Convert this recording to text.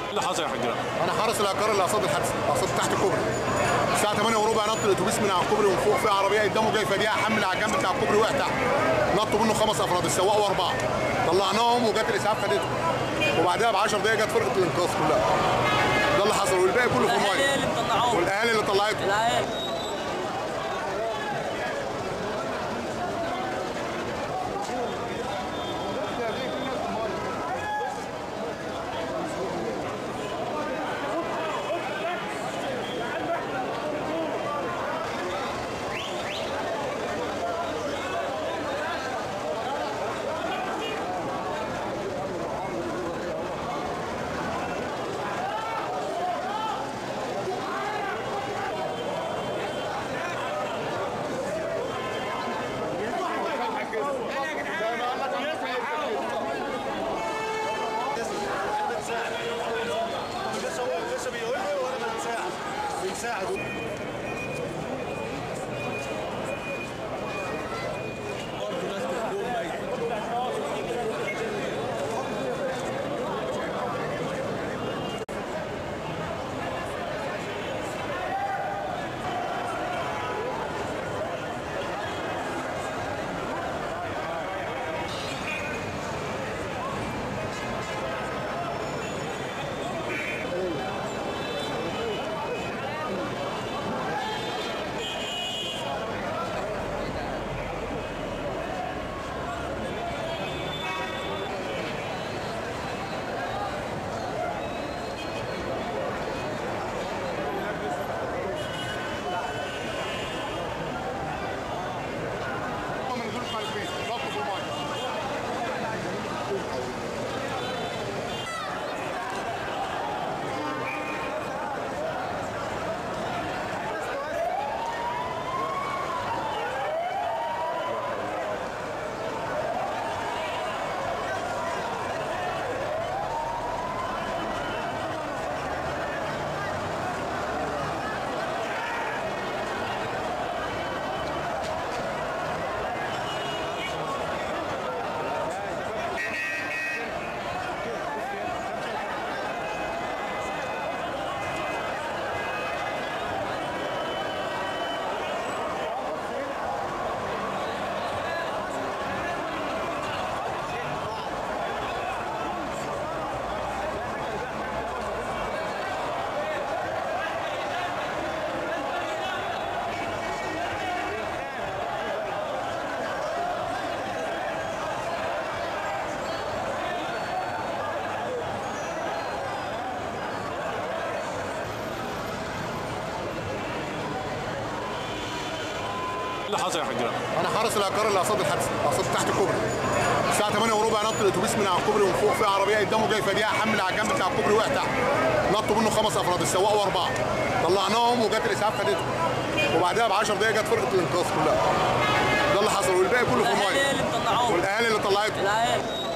اللي حصل يا حاج رامي؟ انا حارس العقار اللي قصاد الحادثه قصاد تحت الكوبري الساعه 8 وربع نط الاتوبيس من على الكوبري ومن فوق في عربيه قدامه جاي فديها حمل على الجنب بتاع الكوبري وقع تحت نطوا منه خمس افراد السواق واربعه طلعناهم وجت الاسعاف خدتهم وبعدها ب 10 دقايق جت فرقه الانقاذ كلها ده اللي حصل والباقي كله في الاهالي الميه اللي مطلعوه والاهالي اللي طلعتهم الاهالي لسه بيقول لي وانا بنساعد بنساعد هم ما نزلوش خالفين نطوا في الميه اللي حصل يا حاج رامي؟ انا حارس العقار اللي قصاد الحادثه قصاد تحت الكوبري الساعه 8 وربع نط الاتوبيس من على الكوبري ومن فوق في عربيه قدامه جاي فديها حمل على الجنب بتاع الكوبري وقع تحت نطوا منه خمس افراد السواق واربعه طلعناهم وجت الاسعاف خدتهم وبعدها ب 10 دقايق جت فرقه الانقاذ كلها ده اللي حصل والباقي كله في الاهالي الميه اللي مطلعوه والاهالي اللي طلعتهم الاهالي